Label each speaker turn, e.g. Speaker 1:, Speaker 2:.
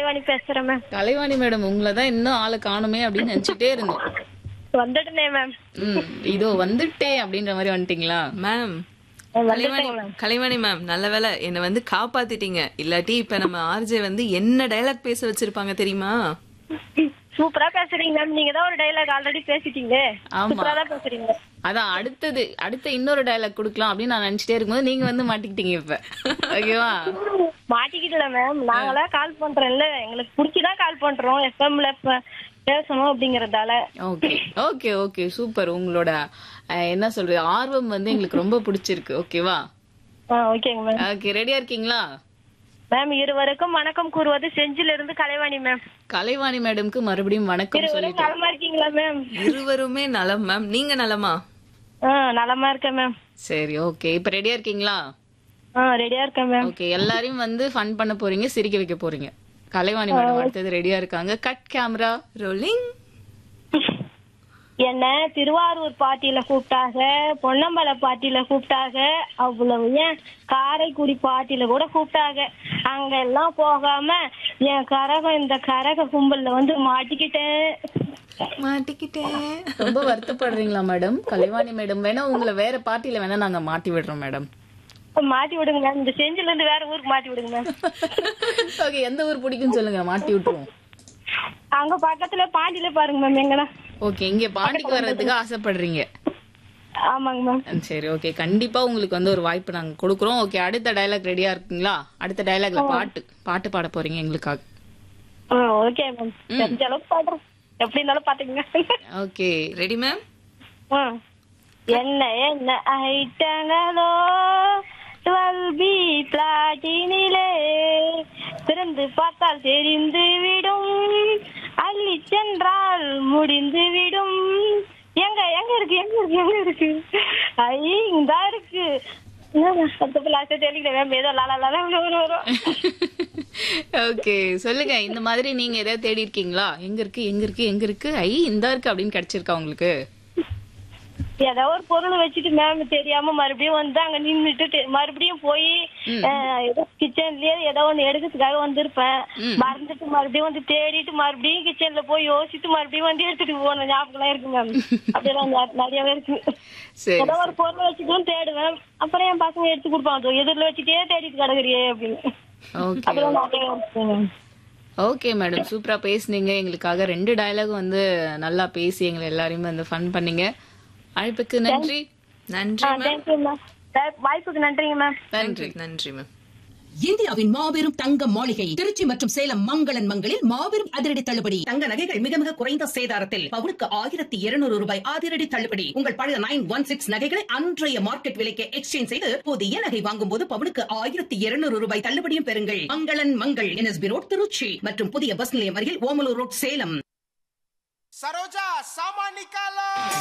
Speaker 1: கலைவாணி பேசுறேன் ma'am
Speaker 2: Kalaivani madam உங்களை தான் இன்னும் ஆளை காணுமே அப்படின்னு நினைச்சிட்டே இருந்தோம்
Speaker 1: வந்துட்டேனே மேம்
Speaker 2: ம் இதோ வந்துட்டேன் அப்படின்ற மாதிரி வந்துட்டீங்களா
Speaker 3: மேம்
Speaker 1: வந்துட்டேன்
Speaker 3: கலைவாணி
Speaker 1: மேம்
Speaker 3: கலைவாணி மேம் நல்ல வேளை என்னை வந்து காப்பாத்திட்டீங்க இல்லாட்டி இப்ப நம்ம ஆர்ஜே வந்து என்ன டயலாக் பேச வச்சிருப்பாங்க தெரியுமா
Speaker 1: சூப்பரா பேசுறீங்க மேம் நீங்க தான் ஒரு டைலாக் ஆல்ரெடி பேசிட்டீங்க
Speaker 2: ஆமா.
Speaker 1: சூப்பரா தான் பேசுறீங்க
Speaker 2: அதான் அடுத்தது அடுத்த இன்னொரு டயலாக் கொடுக்கலாம் அப்படின்னு நான் நினைச்சிட்டே இருக்கும்போது நீங்க வந்து மாட்டிக்கிட்டீங்க இப்ப ஓகேவா
Speaker 1: மாட்டிக்கிட்டல மேம் நாங்களா கால் பண்றோம்ல எங்களுக்கு பிடிச்சிதான் கால் பண்றோம் எஃப்எம்ல பேசணும் அப்படிங்கறதால
Speaker 2: ஓகே ஓகே ஓகே சூப்பர் உங்களோட அஹ், என்ன சொல்றது ஆர்வம் வந்து எங்களுக்கு ரொம்ப பிடிச்சிருக்கு ஓகேவா
Speaker 1: ஆ ஓகேங்க மேம்
Speaker 2: ஓகே ரெடியா இருக்கீங்களா
Speaker 1: மேம் இருவருக்கும் வணக்கம் கூறுவது செஞ்சில இருந்து கலைவாணி மேம்
Speaker 2: கலைவாணி மேடம்க்கு மறுபடியும் வணக்கம்
Speaker 1: இருவரும்
Speaker 2: சொல்லிட்டு
Speaker 1: நலமா இருக்கீங்களா மேம்
Speaker 3: இருவருமே நலம் மேம் நீங்க நலமா
Speaker 1: ஆ நலமா இருக்கேன் மேம்
Speaker 2: சரி ஓகே இப்ப ரெடியா இருக்கீங்களா
Speaker 1: ஆ ரெடியா இருக்கேன் மேம்
Speaker 2: ஓகே எல்லாரையும் வந்து ஃபன் பண்ண போறீங்க சிரிக்க வைக்க போறீங்க கலைவாணி மேடம் அடுத்தது ரெடியா இருக்காங்க கட் கேமரா
Speaker 3: ரோலிங்
Speaker 1: என்ன திருவாரூர் பாட்டியில கூப்பிட்டாங்க பொன்னம்பல பாட்டியில கூப்பிட்டாங்க அவ்வளவு ஏன் காரைக்குடி பாட்டியில கூட கூப்பிட்டாங்க அங்க எல்லாம் போகாம என் கரகம் இந்த கரக கும்பல்ல வந்து மாட்டிக்கிட்டேன்
Speaker 3: மாட்டிக்கிட்டேன்
Speaker 2: ரொம்ப வருத்தப்படுறீங்களா மேடம் கலைவாணி மேடம் வேணா உங்களை வேற பார்ட்டில வேணா நாங்க மாட்டி விடுறோம் மேடம்
Speaker 1: மாட்டி விடுங்க மேம் இந்த செஞ்சில இருந்து வேற ஊருக்கு மாட்டி விடுங்க மேம்
Speaker 2: ஓகே எந்த ஊர் பிடிக்கும்னு சொல்லுங்க மாட்டி விட்டுருவோம்
Speaker 1: அங்க பக்கத்துல பாண்டியில பாருங்க மேம் எங்கனா
Speaker 2: ஓகே இங்க பாண்டிக்கு வர்றதுக்கு ஆசைப்படுறீங்க
Speaker 1: ஆமாங்க மேம்
Speaker 2: ம், சரி ஓகே கண்டிப்பா உங்களுக்கு வந்து ஒரு வாய்ப்பு நாங்க கொடுக்குறோம் ஓகே அடுத்த டயலாக் ரெடியா இருக்குங்களா அடுத்த டயலாக்ல பாட்டு பாட்டு பாட போறீங்க எங்களுக்காக
Speaker 1: ஆ ஓகே மேம் தெரிஞ்ச அளவுக்கு பாடுறேன் எப்படி இருந்தாலும் பாத்துக்கங்க
Speaker 2: ஓகே
Speaker 3: ரெடி மேம்
Speaker 1: ஆ. என்ன என்ன ஐட்டங்களோ டுவெல் பி பிளாட்டினிலே திறந்து பார்த்தால் தெரிந்து விடும் அள்ளி சென்றால் முடிந்து விடும் எங்க எங்க இருக்கு எங்க இருக்கு எங்க இருக்கு ஐ இந்தா இருக்கு ஏதோ லாலா லாலா வரும் வரும்
Speaker 2: ஓகே சொல்லுங்க இந்த மாதிரி நீங்க எதாவது தேடி இருக்கீங்களா எங்க இருக்கு எங்க இருக்கு எங்க இருக்கு ஐ இந்த இருக்கு அப்படின்னு கிடைச்சிருக்கா உங்களுக்கு
Speaker 1: ஏதோ ஒரு பொருள் வச்சுட்டு மேம் தெரியாம மறுபடியும் வந்து அங்க நின்னுட்டு தெ- மறுபடியும் போய் ஏதோ கிச்சன்லயே ஏதோ ஒண்ணு எடுக்கிறதுக்காக வந்திருப்பேன் மறந்துட்டு மறுபடியும் வந்து தேடிட்டு மறுபடியும் கிச்சன்ல போய் யோசிச்சுட்டு மறுபடியும் வந்து எடுத்துட்டு போன ஞாபகம் இருக்கு மேம் அப்படியெல்லாம் நெ- நிறையவே இருக்கு
Speaker 2: சரி
Speaker 1: ஏதோ ஒரு பொருள் வச்சுட்டும் தேடுவேன் அப்புறம் என் பசங்க எடுத்து கொடுப்பாங்க எதிரில் வச்சுட்டே தேடிட்டு கிடக்குறியே அப்படின்னு
Speaker 2: ஓகே
Speaker 1: அதெல்லாம் நிறைய இருக்கு மேம்
Speaker 2: ஓகே மேடம் சூப்பரா பேசுனீங்க எங்களுக்காக ரெண்டு டயலாகும் வந்து நல்லா பேசி எங்களை எல்லாரையும் வந்து ஃபன் பண்ணீங்க அழைப்புக்கு நன்றி
Speaker 3: நன்றி மேம்
Speaker 1: தேங்க்யூ மேம் வாய்ப்புக்கு நன்றிங்க மேம்
Speaker 3: நன்றி நன்றி மேம்
Speaker 4: இந்தியாவின் மாபெரும் தங்க மாளிகை திருச்சி மற்றும் சேலம் மங்களன் மங்களில் மாபெரும் அதிரடி தள்ளுபடி தங்க நகைகள் மிக மிக குறைந்த சேதாரத்தில் பவுனுக்கு ஆயிரத்தி இருநூறு ரூபாய் அதிரடி தள்ளுபடி உங்கள் பழைய நைன் ஒன் சிக்ஸ் நகைகளை அன்றைய மார்க்கெட் விலைக்கு எக்ஸ்சேஞ்ச் செய்து புதிய நகை வாங்கும் போது பவுனுக்கு ஆயிரத்தி இருநூறு ரூபாய் தள்ளுபடியும் பெறுங்கள் மங்களன் மங்கள் என்எஸ்பி ரோட் திருச்சி மற்றும் புதிய பஸ் நிலையம் அருகில் ஓமலூர் ரோட் சேலம்
Speaker 5: सरोजा सामा निकालो